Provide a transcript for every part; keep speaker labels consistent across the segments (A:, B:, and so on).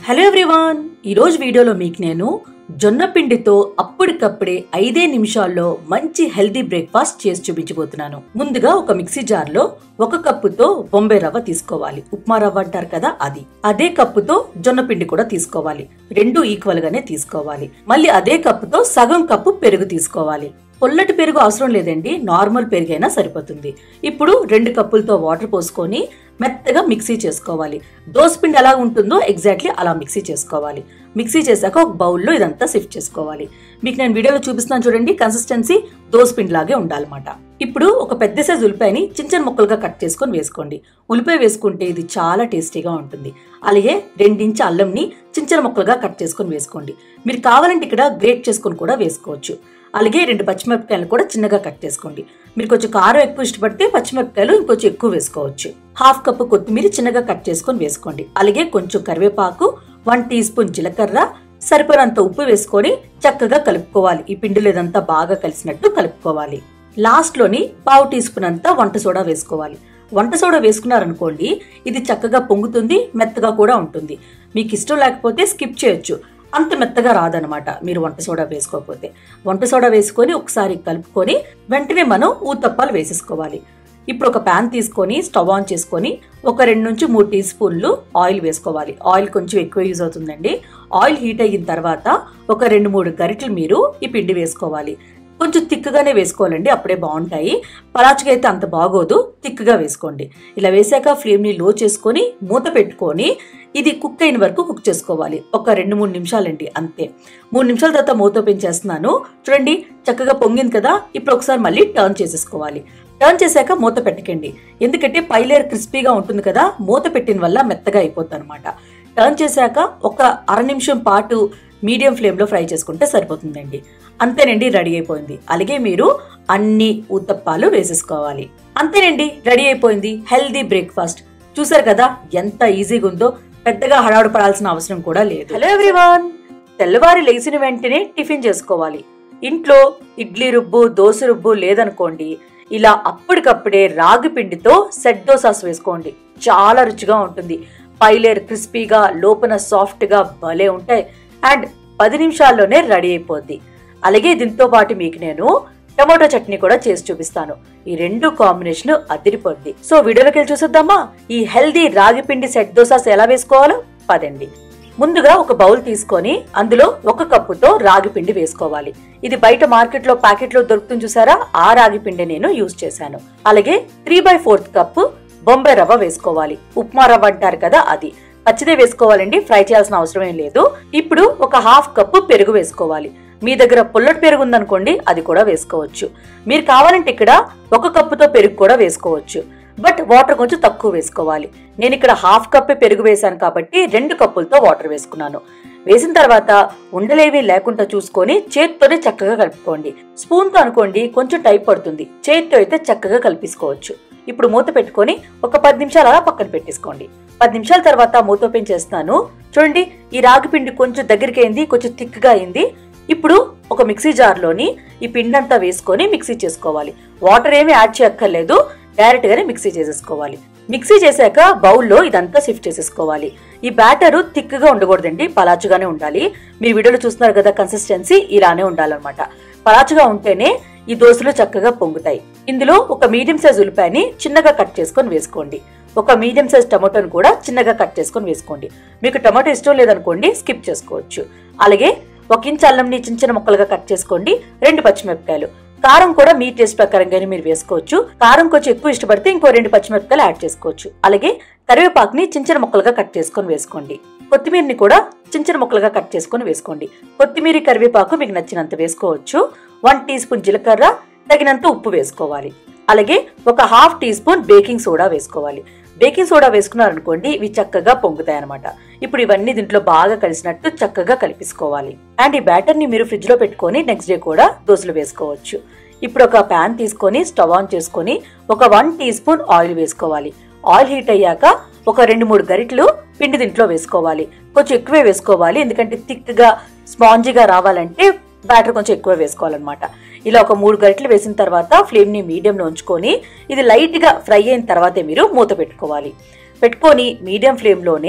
A: hello everyone ఈరోజు వీడియోలో మీకు నేను జొన్న పిండితో అప్పటికప్పుడే ఐదే నిమిషాల్లో మంచి హెల్దీ బ్రేక్ఫాస్ట్ చేసి చూపించబోతున్నాను ముందుగా ఒక మిక్సీ జార్ లో ఒక కప్పుతో బొంబే రవ్వ తీసుకోవాలి ఉప్మా రవ్వ అంటారు కదా అది అదే కప్పుతో జొన్న పిండి కూడా తీసుకోవాలి రెండు ఈక్వల్ గానే తీసుకోవాలి మళ్ళీ అదే కప్పుతో సగం కప్పు పెరుగు తీసుకోవాలి పొల్లటి పెరుగు అవసరం లేదండి నార్మల్ పెరుగైనా సరిపోతుంది ఇప్పుడు రెండు కప్పులతో వాటర్ పోసుకొని మెత్తగా మిక్సీ చేసుకోవాలి దోసపిండి ఎలా ఉంటుందో ఎగ్జాక్ట్లీ అలా మిక్సీ చేసుకోవాలి మిక్సీ చేశాక ఒక బౌల్లో ఇదంతా సిఫ్ట్ చేసుకోవాలి మీకు నేను వీడియోలో చూపిస్తున్నాను చూడండి కన్సిస్టెన్సీ దోసపిండి లాగే ఉండాలన్నమాట ఇప్పుడు ఒక పెద్ద సైజు ఉల్లిపాయని చిన్న చిన్న ముక్కలుగా కట్ చేసుకొని వేసుకోండి ఉల్లిపాయ వేసుకుంటే ఇది చాలా టేస్టీగా ఉంటుంది అలాగే రెండించి అల్లంని చిన్న చిన్న ముక్కలుగా కట్ చేసుకొని వేసుకోండి మీరు కావాలంటే ఇక్కడ గ్రేట్ చేసుకొని కూడా వేసుకోవచ్చు అలాగే రెండు పచ్చిమిరపకాయలు కూడా చిన్నగా కట్ చేసుకోండి మీరు కొంచెం కారం ఎక్కువ ఇష్టపడితే పచ్చిమిరపకాయలు ఇంకొంచెం ఎక్కువ వేసుకోవచ్చు హాఫ్ కప్ కొత్తిమీర చిన్నగా కట్ చేసుకొని వేసుకోండి అలాగే కొంచెం కరివేపాకు వన్ టీ స్పూన్ జీలకర్ర సరిపడంత ఉప్పు వేసుకొని చక్కగా కలుపుకోవాలి ఈ పిండిలో ఇదంతా బాగా కలిసినట్టు కలుపుకోవాలి లాస్ట్ లోని పావు టీ స్పూన్ అంతా వంట సోడా వేసుకోవాలి వంట సోడా వేసుకున్నారనుకోండి ఇది చక్కగా పొంగుతుంది మెత్తగా కూడా ఉంటుంది మీకు ఇష్టం లేకపోతే స్కిప్ చేయొచ్చు అంత మెత్తగా రాదనమాట మీరు వంట సోడా వేసుకోకపోతే వంట సోడా వేసుకొని ఒకసారి కలుపుకొని వెంటనే మనం ఊతప్పాలు వేసేసుకోవాలి ఇప్పుడు ఒక ప్యాన్ తీసుకొని స్టవ్ ఆన్ చేసుకొని ఒక రెండు నుంచి మూడు టీ స్పూన్లు ఆయిల్ వేసుకోవాలి ఆయిల్ కొంచెం ఎక్కువ యూజ్ అవుతుందండి ఆయిల్ హీట్ అయిన తర్వాత ఒక రెండు మూడు గరిటెలు మీరు ఈ పిండి వేసుకోవాలి కొంచెం తిక్కుగానే వేసుకోవాలండి అప్పుడే బాగుంటాయి పరాచుగా అయితే అంత బాగోదు తిక్కుగా వేసుకోండి ఇలా వేసాక ఫ్లేమ్ని లో చేసుకొని మూత పెట్టుకొని ఇది కుక్ అయిన వరకు కుక్ చేసుకోవాలి ఒక రెండు మూడు నిమిషాలండి అంతే మూడు నిమిషాల తర్వాత మూత ఓపెన్ చేస్తున్నాను చూడండి చక్కగా పొంగింది కదా ఇప్పుడు ఒకసారి మళ్ళీ టర్న్ చేసేసుకోవాలి టర్న్ చేశాక మూత పెట్టకండి ఎందుకంటే పై లేయర్ క్రిస్పీగా ఉంటుంది కదా మూత పెట్టిన వల్ల మెత్తగా అయిపోతుంది అనమాట టర్న్ చేశాక ఒక అర నిమిషం పాటు మీడియం ఫ్లేమ్లో ఫ్రై చేసుకుంటే సరిపోతుందండి అంతేనండి రెడీ అయిపోయింది అలాగే మీరు అన్ని ఉత్తప్పాలు వేసేసుకోవాలి అంతేనండి రెడీ అయిపోయింది హెల్దీ బ్రేక్ఫాస్ట్ చూసారు కదా ఎంత ఈజీగా ఉందో పెద్దగా హడావుడు పడాల్సిన అవసరం కూడా లేదు హలో ఎవ్రీవాన్ తెల్లవారి లేచిన వెంటనే టిఫిన్ చేసుకోవాలి ఇంట్లో ఇడ్లీ రుబ్బు దోశ రుబ్బు లేదనుకోండి ఇలా అప్పటికప్పుడే రాగి పిండితో సెట్ దోసాస్ వేసుకోండి చాలా రుచిగా ఉంటుంది పైలేర్ క్రిస్పీగా లోపల సాఫ్ట్గా భలే ఉంటాయి అండ్ పది నిమిషాల్లోనే రెడీ అయిపోద్ది అలాగే దీంతో పాటు మీకు నేను టమాటో చట్నీ కూడా చేసి చూపిస్తాను ఈ రెండు కాంబినేషన్ అదిరిపోద్ది సో వీడియోలోకి వెళ్ళి చూసేద్దామా ఈ హెల్దీ రాగి పిండి సెట్ దోసాస్ ఎలా వేసుకోవాలో పదండి ముందుగా ఒక బౌల్ తీసుకొని అందులో ఒక కప్పుతో రాగి పిండి వేసుకోవాలి ఇది బయట మార్కెట్ లో ప్యాకెట్ లో దొరుకుతుంది చూసారా ఆ రాగి పిండి నేను యూజ్ చేశాను అలాగే three by fourth cup Bombay రవ్వ వేసుకోవాలి ఉప్మా రవ్వ అంటారు కదా అది పచ్చిదే వేసుకోవాలండి ఫ్రై చేయాల్సిన అవసరం ఏం లేదు ఇప్పుడు ఒక హాఫ్ కప్పు పెరుగు వేసుకోవాలి మీ దగ్గర పుల్లటి పెరుగు ఉందనుకోండి అది కూడా వేసుకోవచ్చు మీరు కావాలంటే ఇక్కడ ఒక కప్పుతో పెరుగు కూడా వేసుకోవచ్చు బట్ వాటర్ కొంచెం తక్కువ వేసుకోవాలి నేను ఇక్కడ హాఫ్ కప్పే పెరుగు వేశాను కాబట్టి రెండు కప్పులతో వాటర్ వేసుకున్నాను వేసిన తర్వాత ఉండలేవి లేకుండా చూసుకొని చేతితోనే చక్కగా కలుపుకోండి స్పూన్తో అనుకోండి కొంచెం టైప్ పడుతుంది చేతితో అయితే చక్కగా కలిపేసుకోవచ్చు ఇప్పుడు మూత పెట్టుకొని ఒక పది నిమిషాలు అలా పక్కన పెట్టేసుకోండి పది నిమిషాల తర్వాత మూత ఓపెన్ చేస్తాను చూడండి ఈ రాగి పిండి కొంచెం దగ్గరికి అయింది కొంచెం థిక్గా అయింది ఇప్పుడు ఒక మిక్సీ జార్లోని ఈ పిండి అంతా వేసుకొని మిక్సీ చేసుకోవాలి వాటర్ ఏమి యాడ్ చేయక్కర్లేదు డైరెక్ట్ గానే మిక్సీ చేసేసుకోవాలి మిక్సీ చేశాక బౌల్లో ఇదంతా షిఫ్ట్ చేసేసుకోవాలి ఈ బ్యాటర్ థిక్ గా ఉండకూడదండి పలాచుగానే ఉండాలి మీరు వీడియోలో చూస్తున్నారు కదా కన్సిస్టెన్సీ ఇలానే ఉండాలన్నమాట పలాచుగా ఉంటేనే ఈ దోశలు చక్కగా పొంగుతాయి ఇందులో ఒక మీడియం సైజ్ ఉల్లిపాయని చిన్నగా కట్ చేసుకొని వేసుకోండి ఒక మీడియం సైజ్ టమాటోని కూడా చిన్నగా కట్ చేసుకొని వేసుకోండి మీకు టమాటో ఇష్టం లేదనుకోండి స్కిప్ చేసుకోవచ్చు అలాగే ఒక ఇంచ్ అల్లంని చిన్న చిన్న ముక్కలుగా కట్ చేసుకోండి రెండు పచ్చిమిరపకాయలు కారం కూడా మీ టేస్ట్ ప్రకారంగానే మీరు వేసుకోవచ్చు కారం కొంచెం ఎక్కువ ఇష్టపడితే ఇంకో రెండు పచ్చిమిరపకాయలు యాడ్ చేసుకోవచ్చు అలాగే కరివేపాకుని చిన్న చిన్న ముక్కలుగా కట్ చేసుకొని వేసుకోండి కొత్తిమీరని కూడా చిన్న చిన్న ముక్కలుగా కట్ చేసుకొని వేసుకోండి కొత్తిమీర కరివేపాకు మీకు నచ్చినంత వేసుకోవచ్చు వన్ టీ స్పూన్ జీలకర్ర తగినంత ఉప్పు వేసుకోవాలి అలాగే ఒక half teaspoon baking soda వేసుకోవాలి బేకింగ్ సోడా వేసుకున్నారనుకోండి ఇవి చక్కగా పొంగుతాయి అనమాట ఇప్పుడు ఇవన్నీ దీంట్లో బాగా కలిసినట్టు చక్కగా కలిపేసుకోవాలి అండ్ ఈ బ్యాటర్ ని మీరు ఫ్రిడ్జ్ లో పెట్టుకొని నెక్స్ట్ డే కూడా దోశలు వేసుకోవచ్చు ఇప్పుడు ఒక ప్యాన్ తీసుకొని స్టవ్ ఆన్ చేసుకొని ఒక వన్ టీ స్పూన్ ఆయిల్ వేసుకోవాలి ఆయిల్ హీట్ అయ్యాక ఒక రెండు మూడు గరిటెలు పిండి దీంట్లో వేసుకోవాలి కొంచెం ఎక్కువే వేసుకోవాలి ఎందుకంటే థిక్ గా స్పాంజీగా రావాలంటే బ్యాటర్ కొంచెం ఎక్కువ వేసుకోవాలన్నమాట ఇలా ఒక మూడు గరిటెలు వేసిన తర్వాత ఫ్లేమ్ని మీడియంలో ఉంచుకొని ఇది లైట్గా ఫ్రై అయిన తర్వాతే మీరు మూత పెట్టుకోవాలి పెట్టుకొని మీడియం ఫ్లేమ్లోనే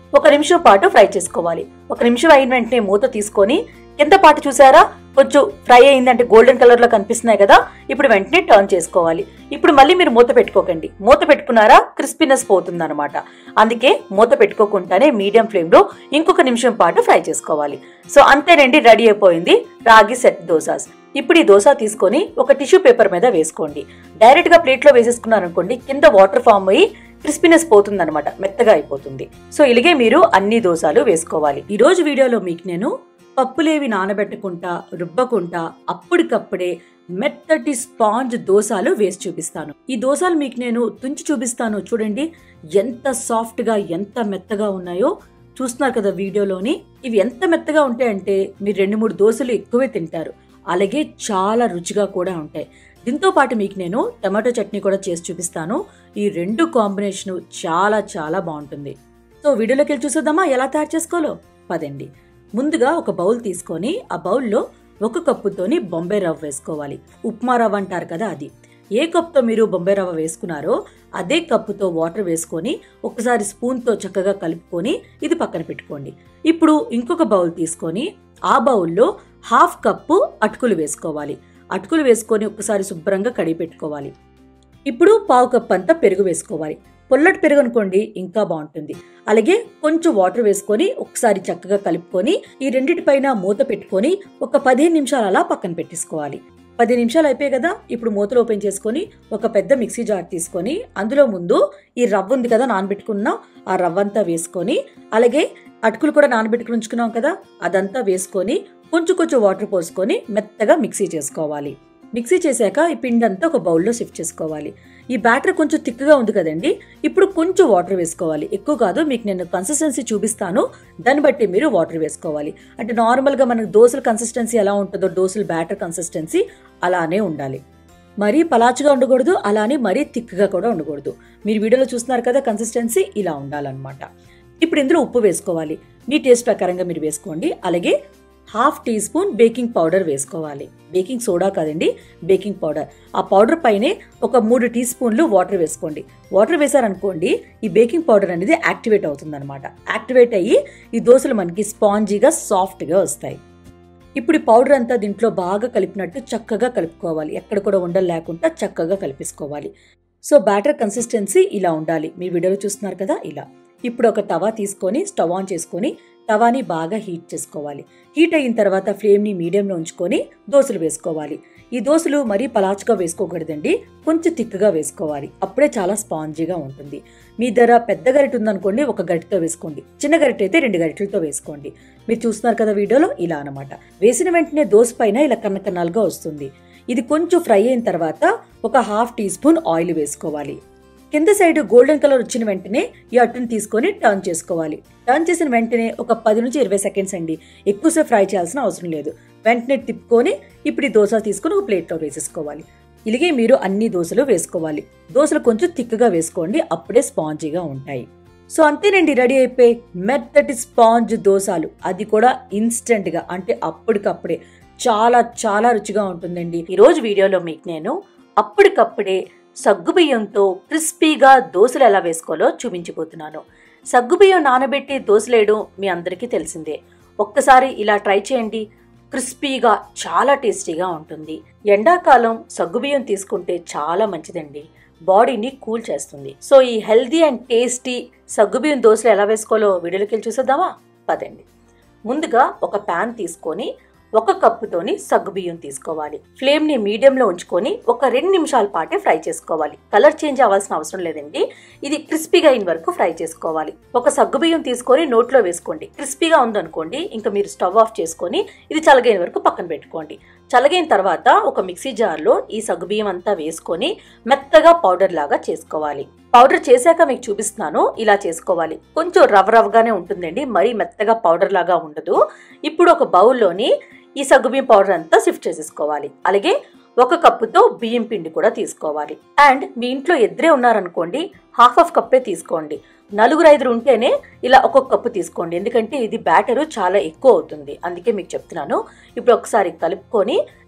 A: ఒక నిమిషం పాటు ఫ్రై చేసుకోవాలి ఒక నిమిషం అయిన వెంటనే మూత తీసుకొని కింద పాటు చూసారా కొంచెం ఫ్రై అయిందంటే గోల్డెన్ కలర్ లో కనిపిస్తున్నాయి కదా ఇప్పుడు వెంటనే టర్న్ చేసుకోవాలి ఇప్పుడు మళ్ళీ మీరు మూత పెట్టుకోకండి మూత పెట్టుకున్నారా క్రిస్పీనెస్ పోతుంది అనమాట అందుకే మూత పెట్టుకోకుండానే మీడియం ఫ్లేమ్ లో ఇంకొక నిమిషం పాటు ఫ్రై చేసుకోవాలి సో అంతేనండి రెడీ అయిపోయింది రాగి సెట్ దోసాస్ ఇప్పుడు ఈ దోశ తీసుకొని ఒక టిష్యూ పేపర్ మీద వేసుకోండి డైరెక్ట్ గా ప్లేట్ లో వేసేసుకున్నారనుకోండి కింద వాటర్ ఫామ్ అయ్యి క్రిస్పీనెస్ పోతుంది అనమాట మెత్తగా అయిపోతుంది సో ఇలాగే మీరు అన్ని దోశలు వేసుకోవాలి ఈ రోజు వీడియోలో మీకు నేను పప్పులేవి నానబెట్టకుండా రుబ్బకుండా అప్పటికప్పుడే మెత్తటి స్పాంజ్ దోసాలు వేసి చూపిస్తాను ఈ దోసాలు మీకు నేను తుంచి చూపిస్తాను చూడండి ఎంత సాఫ్ట్ గా ఎంత మెత్తగా ఉన్నాయో చూస్తున్నారు కదా వీడియోలోని ఇవి ఎంత మెత్తగా ఉంటాయంటే మీరు రెండు మూడు దోశలు ఎక్కువే తింటారు అలాగే చాలా రుచిగా కూడా ఉంటాయి దీంతో పాటు మీకు నేను టమాటో చట్నీ కూడా చేసి చూపిస్తాను ఈ రెండు కాంబినేషన్ చాలా చాలా బాగుంటుంది సో వీడియోలోకి వెళ్ళి చూసేద్దామా ఎలా తయారు చేసుకోవాలో పదండి ముందుగా ఒక బౌల్ తీసుకొని ఆ బౌల్లో ఒక కప్పుతోని బొంబాయి రవ్వ వేసుకోవాలి ఉప్మా రవ్వ అంటారు కదా అది ఏ కప్తో మీరు బొంబాయి రవ్వ వేసుకున్నారో అదే కప్పుతో వాటర్ వేసుకొని ఒకసారి స్పూన్తో చక్కగా కలుపుకొని ఇది పక్కన పెట్టుకోండి ఇప్పుడు ఇంకొక బౌల్ తీసుకొని ఆ బౌల్లో హాఫ్ కప్పు అటుకులు వేసుకోవాలి అటుకులు వేసుకొని ఒకసారి శుభ్రంగా కడిగి పెట్టుకోవాలి ఇప్పుడు పావు కప్ అంతా పెరుగు వేసుకోవాలి పొల్లటి పెరుగు అనుకోండి ఇంకా బాగుంటుంది అలాగే కొంచెం వాటర్ వేసుకొని ఒకసారి చక్కగా కలుపుకొని ఈ రెండిటిపైన మూత పెట్టుకొని ఒక పదిహేను నిమిషాలు అలా పక్కన పెట్టేసుకోవాలి పది నిమిషాలు అయిపోయాయి కదా ఇప్పుడు మూతలు ఓపెన్ చేసుకొని ఒక పెద్ద మిక్సీ జార్ తీసుకొని అందులో ముందు ఈ రవ్వ ఉంది కదా నానబెట్టుకున్నాం ఆ రవ్వ అంతా వేసుకొని అలాగే అటుకులు కూడా నానబెట్టుకుని ఉంచుకున్నాం కదా అదంతా వేసుకొని కొంచెం కొంచెం వాటర్ పోసుకొని మెత్తగా మిక్సీ చేసుకోవాలి మిక్సీ చేశాక ఈ పిండి అంతా ఒక బౌల్లో షిఫ్ట్ చేసుకోవాలి ఈ బ్యాటర్ కొంచెం థిక్గా ఉంది కదండి ఇప్పుడు కొంచెం వాటర్ వేసుకోవాలి ఎక్కువ కాదు మీకు నేను కన్సిస్టెన్సీ చూపిస్తాను దాన్ని బట్టి మీరు వాటర్ వేసుకోవాలి అంటే నార్మల్గా మనకు దోశల కన్సిస్టెన్సీ ఎలా ఉంటుందో దోశల బ్యాటర్ కన్సిస్టెన్సీ అలానే ఉండాలి మరీ పలాచుగా ఉండకూడదు అలానే మరీ థిక్గా కూడా ఉండకూడదు మీరు వీడియోలో చూస్తున్నారు కదా కన్సిస్టెన్సీ ఇలా ఉండాలన్నమాట ఇప్పుడు ఇందులో ఉప్పు వేసుకోవాలి మీ టేస్ట్ ప్రకారంగా మీరు వేసుకోండి అలాగే half teaspoon baking powder వేసుకోవాలి బేకింగ్ సోడా కాదండి బేకింగ్ పౌడర్ ఆ పౌడర్ పైనే ఒక మూడు టీ స్పూన్లు వాటర్ వేసుకోండి వాటర్ వేసారనుకోండి ఈ బేకింగ్ పౌడర్ అనేది యాక్టివేట్ అవుతుందన్నమాట యాక్టివేట్ అయ్యి ఈ దోశలు మనకి స్పాంజీగా సాఫ్ట్గా వస్తాయి ఇప్పుడు ఈ పౌడర్ అంతా దీంట్లో బాగా కలిపినట్టు చక్కగా కలుపుకోవాలి ఎక్కడ కూడా ఉండలు లేకుండా చక్కగా కలిపేసుకోవాలి సో బ్యాటర్ కన్సిస్టెన్సీ ఇలా ఉండాలి మీ వీడియోలో చూస్తున్నారు కదా ఇలా ఇప్పుడు ఒక తవా తీసుకొని స్టవ్ ఆన్ చేసుకొని తవాని బాగా హీట్ చేసుకోవాలి హీట్ అయిన తర్వాత ఫ్లేమ్ని మీడియంలో ఉంచుకొని దోశలు వేసుకోవాలి ఈ దోశలు మరీ పలాచుగా వేసుకోకూడదండి కొంచెం తిక్కుగా వేసుకోవాలి అప్పుడే చాలా స్పాంజీగా ఉంటుంది మీ ధర పెద్ద గరిటె ఉందనుకోండి ఒక గరిటెతో వేసుకోండి చిన్న గరిటె అయితే రెండు గరిటెలతో వేసుకోండి మీరు చూస్తున్నారు కదా వీడియోలో ఇలా అనమాట వేసిన వెంటనే దోశ పైన ఇలా కన్నకన్నాలుగా వస్తుంది ఇది కొంచెం ఫ్రై అయిన తర్వాత ఒక హాఫ్ టీ స్పూన్ ఆయిల్ వేసుకోవాలి కింద సైడ్ గోల్డెన్ కలర్ వచ్చిన వెంటనే ఈ అట్టుని తీసుకొని టర్న్ చేసుకోవాలి టర్న్ చేసిన వెంటనే ఒక పది నుంచి ఇరవై సెకండ్స్ అండి ఎక్కువసేపు ఫ్రై చేయాల్సిన అవసరం లేదు వెంటనే తిప్పుకొని ఇప్పుడు ఈ దోశ తీసుకొని ఒక ప్లేట్లో వేసేసుకోవాలి ఇలాగే మీరు అన్ని దోశలు వేసుకోవాలి దోశలు కొంచెం తిక్కుగా వేసుకోండి అప్పుడే స్పాంజీగా ఉంటాయి సో అంతేనండి రెడీ అయిపోయి మెత్తటి స్పాంజ్ దోశలు అది కూడా ఇన్స్టెంట్ గా అంటే అప్పటికప్పుడే చాలా చాలా రుచిగా ఉంటుందండి ఈ రోజు వీడియోలో మీకు నేను అప్పటికప్పుడే సగ్గుబియ్యంతో క్రిస్పీగా దోశలు ఎలా వేసుకోవాలో చూపించబోతున్నాను సగ్గుబియ్యం నానబెట్టి దోశలేయడం మీ అందరికీ తెలిసిందే ఒక్కసారి ఇలా ట్రై చేయండి క్రిస్పీగా చాలా టేస్టీగా ఉంటుంది ఎండాకాలం సగ్గుబియ్యం తీసుకుంటే చాలా మంచిదండి బాడీని కూల్ చేస్తుంది సో ఈ హెల్దీ అండ్ టేస్టీ సగ్గుబియ్యం దోశలు ఎలా వేసుకోవాలో వీడియోలోకి వెళ్ళి చూసేద్దామా పదండి ముందుగా ఒక ప్యాన్ తీసుకొని ఒక కప్పుతోని సగ్గుబియ్యం తీసుకోవాలి ఫ్లేమ్ ని మీడియం లో ఉంచుకొని ఒక రెండు నిమిషాల పాటే ఫ్రై చేసుకోవాలి కలర్ చేంజ్ అవ్వాల్సిన అవసరం లేదండి ఇది క్రిస్పీగా అయిన వరకు ఫ్రై చేసుకోవాలి ఒక సగ్గుబియ్యం తీసుకొని నోట్లో వేసుకోండి క్రిస్పీగా ఉందనుకోండి ఇంకా మీరు స్టవ్ ఆఫ్ చేసుకొని ఇది చల్లగైన వరకు పక్కన పెట్టుకోండి చల్లగైన తర్వాత ఒక మిక్సీ జార్లో ఈ సగ్గుబియ్యం అంతా వేసుకొని మెత్తగా పౌడర్ లాగా చేసుకోవాలి పౌడర్ చేశాక మీకు చూపిస్తున్నాను ఇలా చేసుకోవాలి కొంచెం రవ్ రవ్గానే ఉంటుందండి మరీ మెత్తగా పౌడర్ లాగా ఉండదు ఇప్పుడు ఒక బౌల్లోని ఈ సగ్గుబియ్యం పౌడర్ అంతా షిఫ్ట్ చేసేసుకోవాలి అలాగే ఒక కప్పుతో బియ్యం పిండి కూడా తీసుకోవాలి అండ్ మీ ఇంట్లో ఇద్దరే ఉన్నారనుకోండి హాఫ్ ఆఫ్ కప్పే తీసుకోండి నలుగురు ఐదుగురు ఉంటేనే ఇలా ఒక్కొక్క కప్పు తీసుకోండి ఎందుకంటే ఇది బ్యాటరు చాలా ఎక్కువ అవుతుంది అందుకే మీకు చెప్తున్నాను ఇప్పుడు ఒకసారి కలుపుకొని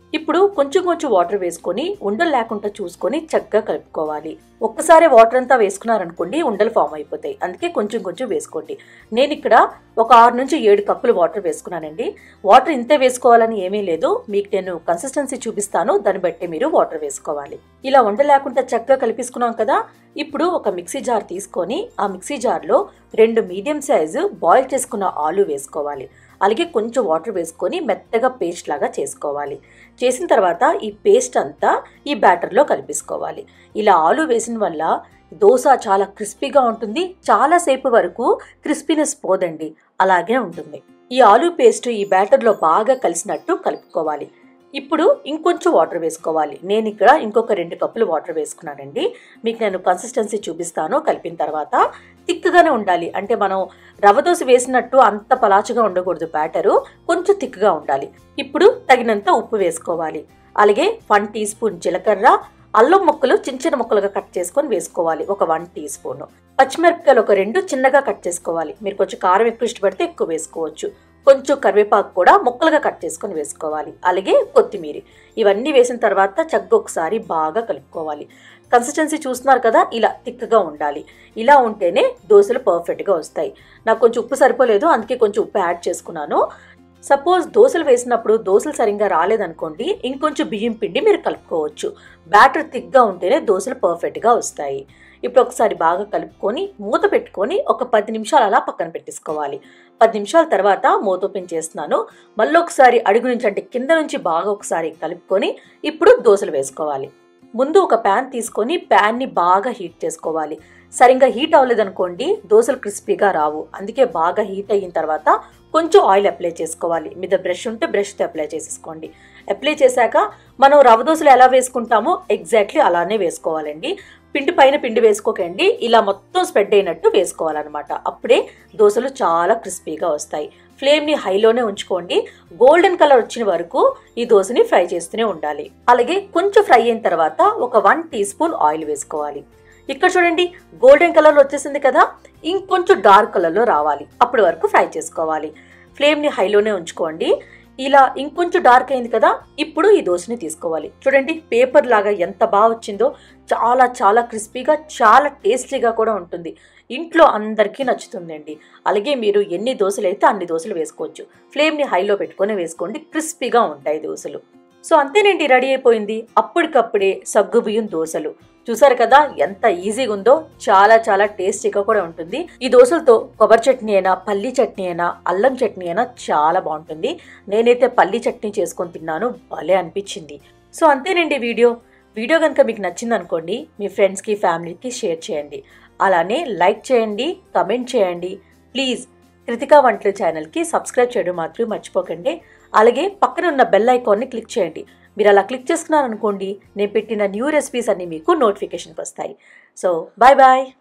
A: ఇప్పుడు కొంచెం కొంచెం వాటర్ వేసుకొని ఉండలు లేకుండా చూసుకొని చక్కగా కలుపుకోవాలి ఒక్కసారి వాటర్ అంతా వేసుకున్నారనుకోండి ఉండలు ఫామ్ అయిపోతాయి అందుకే కొంచెం కొంచెం వేసుకోండి నేను ఇక్కడ ఒక ఆరు నుంచి ఏడు కప్పులు వాటర్ వేసుకున్నానండి వాటర్ ఇంతే వేసుకోవాలని ఏమీ లేదు మీకు నేను కన్సిస్టెన్సీ చూపిస్తాను దాన్ని బట్టి మీరు వాటర్ వేసుకోవాలి ఇలా ఉండ లేకుండా చక్కగా కలిపేసుకున్నాం కదా ఇప్పుడు ఒక మిక్సీ జార్ తీసుకొని ఆ మిక్సీ జార్లో రెండు మీడియం సైజు బాయిల్ చేసుకున్న ఆలు వేసుకోవాలి అలాగే కొంచెం వాటర్ వేసుకొని మెత్తగా పేస్ట్ లాగా చేసుకోవాలి చేసిన తర్వాత ఈ పేస్ట్ అంతా ఈ బ్యాటర్లో కలిపేసుకోవాలి ఇలా ఆలు వేసిన వల్ల దోశ చాలా క్రిస్పీగా ఉంటుంది చాలాసేపు వరకు క్రిస్పీనెస్ పోదండి అలాగే ఉంటుంది ఈ ఆలు పేస్ట్ ఈ బ్యాటర్లో బాగా కలిసినట్టు కలుపుకోవాలి ఇప్పుడు ఇంకొంచెం వాటర్ వేసుకోవాలి నేను ఇక్కడ ఇంకొక రెండు కప్పులు వాటర్ వేసుకున్నానండి మీకు నేను కన్సిస్టెన్సీ చూపిస్తాను కలిపిన తర్వాత థిక్గానే ఉండాలి అంటే మనం రవ్వ దోశ వేసినట్టు అంత పలాచగా ఉండకూడదు బ్యాటరు కొంచెం థిక్గా ఉండాలి ఇప్పుడు తగినంత ఉప్పు వేసుకోవాలి అలాగే వన్ టీ స్పూన్ జీలకర్ర అల్లం ముక్కలు చిన్న చిన్న ముక్కలుగా కట్ చేసుకొని వేసుకోవాలి ఒక వన్ టీ స్పూన్ పచ్చిమిరపకాయలు ఒక రెండు చిన్నగా కట్ చేసుకోవాలి మీరు కొంచెం కారం ఎక్కువ ఇష్టపడితే ఎక్కువ వేసుకోవచ్చు కొంచెం కరివేపాకు కూడా ముక్కలుగా కట్ చేసుకొని వేసుకోవాలి అలాగే కొత్తిమీర ఇవన్నీ వేసిన తర్వాత చక్కగా ఒకసారి బాగా కలుపుకోవాలి కన్సిస్టెన్సీ చూస్తున్నారు కదా ఇలా థిక్గా ఉండాలి ఇలా ఉంటేనే దోశలు పర్ఫెక్ట్గా వస్తాయి నాకు కొంచెం ఉప్పు సరిపోలేదు అందుకే కొంచెం ఉప్పు యాడ్ చేసుకున్నాను సపోజ్ దోశలు వేసినప్పుడు దోశలు సరిగ్గా రాలేదనుకోండి ఇంకొంచెం బియ్యం పిండి మీరు కలుపుకోవచ్చు బ్యాటర్ థిక్గా ఉంటేనే దోశలు పర్ఫెక్ట్గా వస్తాయి ఇప్పుడు ఒకసారి బాగా కలుపుకొని మూత పెట్టుకొని ఒక పది నిమిషాలు అలా పక్కన పెట్టేసుకోవాలి పది నిమిషాల తర్వాత మూత ఓపెన్ చేస్తున్నాను మళ్ళీ ఒకసారి అడుగు నుంచి అంటే కింద నుంచి బాగా ఒకసారి కలుపుకొని ఇప్పుడు దోశలు వేసుకోవాలి ముందు ఒక ప్యాన్ తీసుకొని ప్యాన్ని బాగా హీట్ చేసుకోవాలి సరిగ్గా హీట్ అవ్వలేదనుకోండి దోశలు క్రిస్పీగా రావు అందుకే బాగా హీట్ అయిన తర్వాత కొంచెం ఆయిల్ అప్లై చేసుకోవాలి మీద బ్రష్ ఉంటే బ్రష్తో అప్లై చేసేసుకోండి అప్లై చేశాక మనం రవ్వ దోశలు ఎలా వేసుకుంటామో ఎగ్జాక్ట్లీ అలానే వేసుకోవాలండి పిండి పైన పిండి వేసుకోకండి ఇలా మొత్తం స్ప్రెడ్ అయినట్టు వేసుకోవాలన్నమాట అప్పుడే దోశలు చాలా క్రిస్పీగా వస్తాయి ఫ్లేమ్ని హైలోనే ఉంచుకోండి గోల్డెన్ కలర్ వచ్చిన వరకు ఈ దోశని ఫ్రై చేస్తూనే ఉండాలి అలాగే కొంచెం ఫ్రై అయిన తర్వాత ఒక వన్ టీ స్పూన్ ఆయిల్ వేసుకోవాలి ఇక్కడ చూడండి గోల్డెన్ కలర్ వచ్చేసింది కదా ఇంకొంచెం డార్క్ కలర్లో రావాలి అప్పటి వరకు ఫ్రై చేసుకోవాలి ఫ్లేమ్ని హైలోనే ఉంచుకోండి ఇలా ఇంకొంచెం డార్క్ అయింది కదా ఇప్పుడు ఈ దోశని తీసుకోవాలి చూడండి పేపర్ లాగా ఎంత బాగా వచ్చిందో చాలా చాలా క్రిస్పీగా చాలా టేస్టీగా కూడా ఉంటుంది ఇంట్లో అందరికీ నచ్చుతుందండి అలాగే మీరు ఎన్ని దోశలు అయితే అన్ని దోశలు వేసుకోవచ్చు ఫ్లేమ్ని హైలో పెట్టుకొని వేసుకోండి క్రిస్పీగా ఉంటాయి దోశలు సో అంతేనండి రెడీ అయిపోయింది అప్పటికప్పుడే సగ్గుబియ్యం దోశలు చూసారు కదా ఎంత ఈజీగా ఉందో చాలా చాలా టేస్టీగా కూడా ఉంటుంది ఈ దోశలతో కొబ్బరి చట్నీ అయినా పల్లి చట్నీ అయినా అల్లం చట్నీ అయినా చాలా బాగుంటుంది నేనైతే పల్లి చట్నీ చేసుకొని తిన్నాను భలే అనిపించింది సో అంతేనండి వీడియో వీడియో కనుక మీకు నచ్చింది అనుకోండి మీ ఫ్రెండ్స్కి ఫ్యామిలీకి షేర్ చేయండి అలానే లైక్ చేయండి కమెంట్ చేయండి ప్లీజ్ కృతికా వంటలు ఛానల్కి సబ్స్క్రైబ్ చేయడం మాత్రం మర్చిపోకండి అలాగే పక్కన ఉన్న బెల్ ఐకాన్ని క్లిక్ చేయండి మీరు అలా క్లిక్ చేసుకున్నారనుకోండి నేను పెట్టిన న్యూ రెసిపీస్ అన్నీ మీకు నోటిఫికేషన్కి వస్తాయి సో బాయ్ బాయ్